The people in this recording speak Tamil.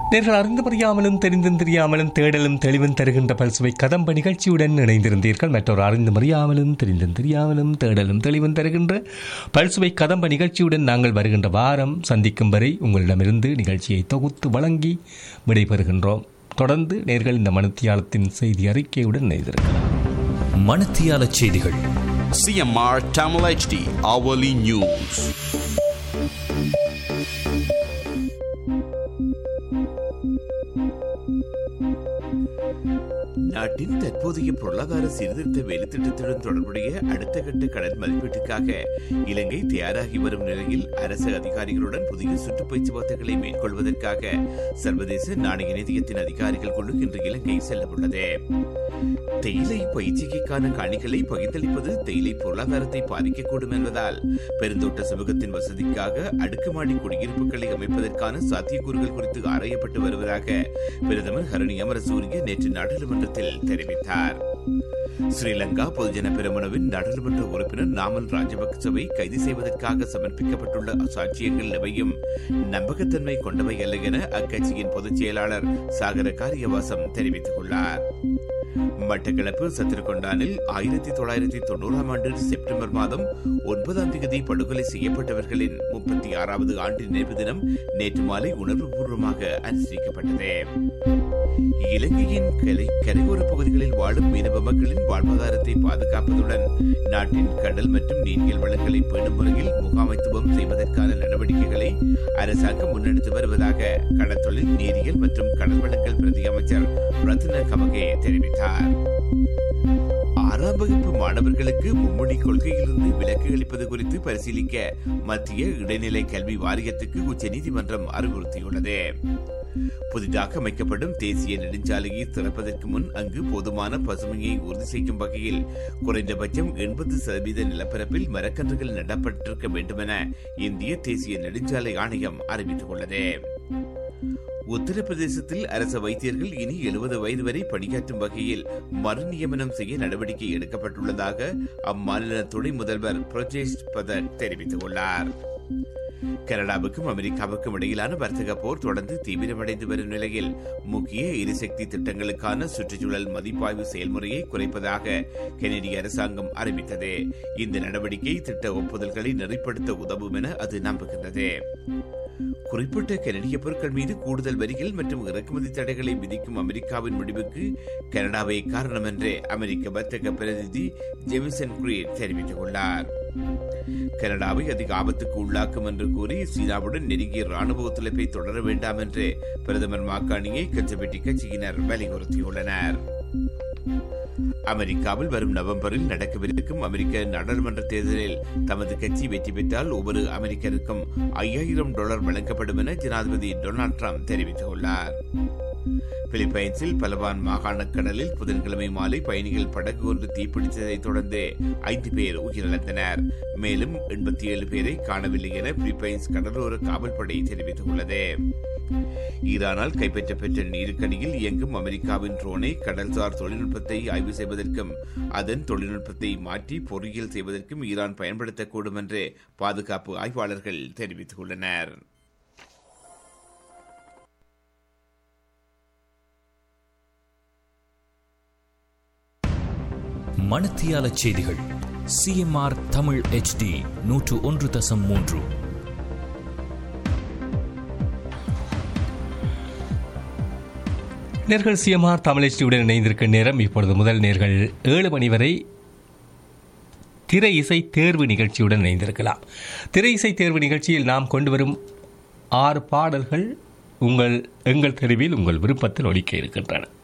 நேர்கள் அறிந்து அறியாமலும் தெரிந்தும் தெரியாமலும் தேடலும் தெளிவும் தருகின்ற பல்சுவை கதம்ப நிகழ்ச்சியுடன் இணைந்திருந்தீர்கள் மற்றொரு அறிந்து அறியாமலும் தெரிந்தும் தெரியாமலும் தேடலும் தெளிவும் தருகின்ற பல்சுவை கதம்ப நிகழ்ச்சியுடன் நாங்கள் வருகின்ற வாரம் சந்திக்கும் வரை உங்களிடமிருந்து நிகழ்ச்சியை தொகுத்து வழங்கி விடைபெறுகின்றோம் தொடர்ந்து நேர்கள் இந்த மனுத்தியாலத்தின் செய்தி அறிக்கையுடன் இணைந்திருக்கலாம் மணத்தியால செய்திகள் CMR Tamil HD hourly news. நாட்டின் தற்போதைய பொருளாதார சீர்திருத்த வேலைத்திட்டத்துடன் தொடர்புடைய அடுத்த கட்ட கடன் மதிப்பீட்டுக்காக இலங்கை தயாராகி வரும் நிலையில் அரசு அதிகாரிகளுடன் புதிய சுற்றுப் பேச்சுவார்த்தைகளை மேற்கொள்வதற்காக சர்வதேச நாணய நிதியத்தின் அதிகாரிகள் குழு இன்று இலங்கை செல்லவுள்ளது தேயிலை பயிற்சிக்கான காணிகளை பகிர்ந்தளிப்பது தேயிலை பொருளாதாரத்தை பாதிக்கக்கூடும் என்பதால் பெருந்தோட்ட சமூகத்தின் வசதிக்காக அடுக்குமாடி குடியிருப்புகளை அமைப்பதற்கான சாத்தியக்கூறுகள் குறித்து ஆராயப்பட்டு வருவதாக பிரதமர் ஹரணி அமரசூரிய நேற்று நாடாளுமன்றத்தில் தெரிவித்தார் ஸ்ரீலங்கா பொதுஜன பெருமனவின் நாடாளுமன்ற உறுப்பினர் நாமல் ராஜபக்சவை கைது செய்வதற்காக சமர்ப்பிக்கப்பட்டுள்ள சாட்சியங்கள் எவையும் நம்பகத்தன்மை கொண்டவை அல்ல என அக்கட்சியின் பொதுச் செயலாளர் சாகர காரியவாசம் தெரிவித்துள்ளார் மட்டக்களப்பு சத்திரகொண்டானில் ஆயிரத்தி தொள்ளாயிரத்தி தொண்ணூறாம் ஆண்டு செப்டம்பர் மாதம் ஒன்பதாம் தேதி படுகொலை செய்யப்பட்டவர்களின் முப்பத்தி ஆறாவது ஆண்டு நினைவு தினம் நேற்று மாலை உணர்வுபூர்வமாக அனுசரிக்கப்பட்டது இலங்கையின் கரை கரையோர பகுதிகளில் வாழும் மீனவ மக்களின் வாழ்வாதாரத்தை பாதுகாப்பதுடன் நாட்டின் கடல் மற்றும் நீரியல் வளங்களை பேணும் முறையில் முகாமைத்துவம் செய்வதற்கான நடவடிக்கைகளை அரசாங்கம் முன்னெடுத்து வருவதாக கடற்தொழில் நீரியல் மற்றும் கடல் வளங்கள் பிரதி அமைச்சர் ரத்ன கமகே தெரிவித்தார் ஆறாம் வகுப்பு மாணவர்களுக்கு மும்மொழி கொள்கையிலிருந்து விலக்கு அளிப்பது குறித்து பரிசீலிக்க மத்திய இடைநிலை கல்வி வாரியத்துக்கு உச்சநீதிமன்றம் அறிவுறுத்தியுள்ளது புதிதாக அமைக்கப்படும் தேசிய நெடுஞ்சாலையை திறப்பதற்கு முன் அங்கு போதுமான பசுமையை உறுதி செய்யும் வகையில் குறைந்தபட்சம் எண்பது சதவீத நிலப்பரப்பில் மரக்கன்றுகள் நடப்பட்டிருக்க வேண்டுமென இந்திய தேசிய நெடுஞ்சாலை ஆணையம் அறிவித்துள்ளது உத்தரப்பிரதேசத்தில் அரசு வைத்தியர்கள் இனி எழுபது வயது வரை பணியாற்றும் வகையில் மறுநியமனம் செய்ய நடவடிக்கை எடுக்கப்பட்டுள்ளதாக அம்மாநில துணை முதல்வர் பிரஜேஷ் பதக் தெரிவித்துள்ளார் கனடாவுக்கும் அமெரிக்காவுக்கும் இடையிலான வர்த்தக போர் தொடர்ந்து தீவிரமடைந்து வரும் நிலையில் முக்கிய எரிசக்தி திட்டங்களுக்கான சுற்றுச்சூழல் மதிப்பாய்வு செயல்முறையை குறைப்பதாக கெனடிய அரசாங்கம் அறிவித்தது இந்த நடவடிக்கை திட்ட ஒப்புதல்களை நெறிப்படுத்த உதவும் என அது நம்புகின்றது குறிப்பிட்ட கனடிய பொருட்கள் மீது கூடுதல் வரிகள் மற்றும் இறக்குமதி தடைகளை விதிக்கும் அமெரிக்காவின் முடிவுக்கு கனடாவே காரணம் என்று அமெரிக்க வர்த்தக பிரதிநிதி ஜெமிசன் குரீட் தெரிவித்துள்ளார் கனடாவை அதிக ஆபத்துக்கு உள்ளாக்கும் என்று கூறி சீனாவுடன் நெருங்கிய ராணுவ ஒத்துழைப்பை தொடர வேண்டாம் என்று பிரதமர் மாக்காணியை கன்சர்வேட்டிவ் கட்சியினர் வலியுறுத்தியுள்ளனர் அமெரிக்காவில் வரும் நவம்பரில் நடக்கவிருக்கும் அமெரிக்க நாடாளுமன்ற தேர்தலில் தமது கட்சி வெற்றி பெற்றால் ஒவ்வொரு அமெரிக்கருக்கும் ஐயாயிரம் டாலர் வழங்கப்படும் என ஜனாதிபதி டொனால்ட் ட்ரம்ப் தெரிவித்துள்ளார் பிலிப்பைன்ஸில் பலவான் மாகாண கடலில் புதன்கிழமை மாலை பயணிகள் படகு ஒன்று தீப்பிடித்ததைத் தொடர்ந்து ஐந்து பேர் உயிரிழந்தனர் மேலும் எண்பத்தி ஏழு பேரை காணவில்லை என பிலிப்பைன்ஸ் கடலோர காவல்படை தெரிவித்துள்ளது ஈரானால் கைப்பற்றப்பெற்ற நீருக்கடியில் இயங்கும் அமெரிக்காவின் ட்ரோனை கடல்சார் தொழில்நுட்பத்தை ஆய்வு செய்வதற்கும் அதன் தொழில்நுட்பத்தை மாற்றி பொறியியல் செய்வதற்கும் ஈரான் பயன்படுத்தக்கூடும் என்று பாதுகாப்பு ஆய்வாளர்கள் தெரிவித்துள்ளனர் மணத்தியால செய்திகள் சிஎம்ஆர் தமிழ் HD நூற்று ஒன்று தசம் மூன்று நேர்கள் சிஎம்ஆர் தமிழச்சியுடன் இணைந்திருக்கும் நேரம் இப்பொழுது முதல் நேர்கள் ஏழு மணி வரை திரை இசை தேர்வு நிகழ்ச்சியுடன் இணைந்திருக்கலாம் திரை இசை தேர்வு நிகழ்ச்சியில் நாம் கொண்டு வரும் ஆறு பாடல்கள் உங்கள் எங்கள் தெருவில் உங்கள் விருப்பத்தில் ஒலிக்க இருக்கின்றன